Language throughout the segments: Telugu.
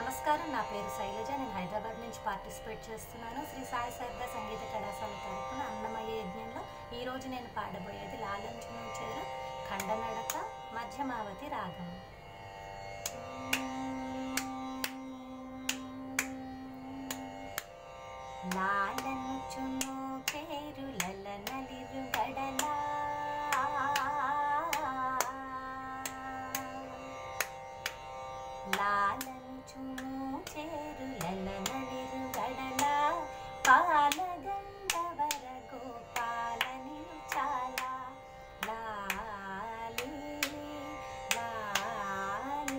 నమస్కారం నా పేరు శైలజ నేను హైదరాబాద్ నుంచి పార్టిసిపేట్ చేస్తున్నాను శ్రీ సాయి శారద సంగీత కళాశాల తరపున అన్నమయ్య యజ్ఞంలో ఈరోజు నేను పాడబోయేది లాలంచనం చేరు ఖండనడక మధ్యమావతి రాగం లాలనుచును పేరులల నలిరు గడలా లాలంచును చేరులల నలిరు గడల పాలగండవర గోపాలని చాలా లాలి లాలి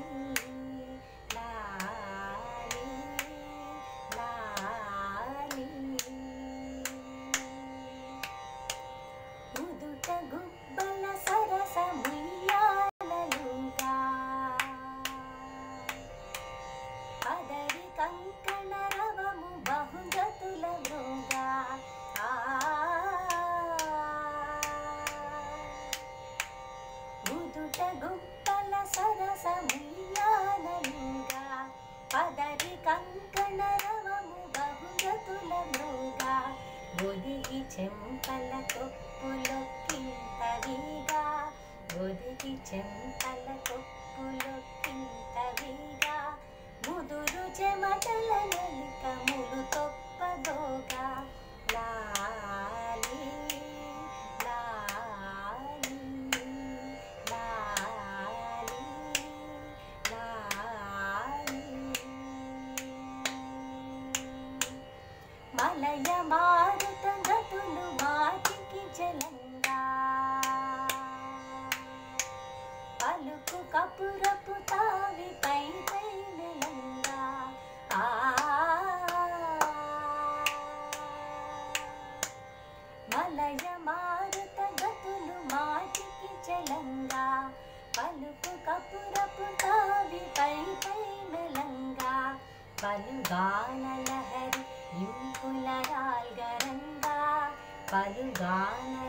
లాలి లాలి ఉదుట గుబ్బల సరస ముయ్యాలలుగా పదరి కంకణ రవము బహుగతుల మృగా ఆ ఉదుట గుబ్బల సరస ముయ్యాలలుగా పదరి కంకణ రవము బహుగతుల మృగా ఒదిగి చెంపల కొప్పులొక్కింతవిగా ఒదిగి చెంపల కొప్పులొక్కింతవిగా ముదురు చెమటల నలికములు తొప్పదోగా లాలి లాలి లాలి లాలి మలయ మారుత గతులు మాటికి జలంగా పలుకు కపురపు తావి పై పై మెలంగా ఆ మలయ మారుత గతులు మాటికి జలంగా పలుకు కపురపు తావి పై పై మెలంగా పలుగాన లహరి ఇంపుల రాల్గరంగా పలుగాన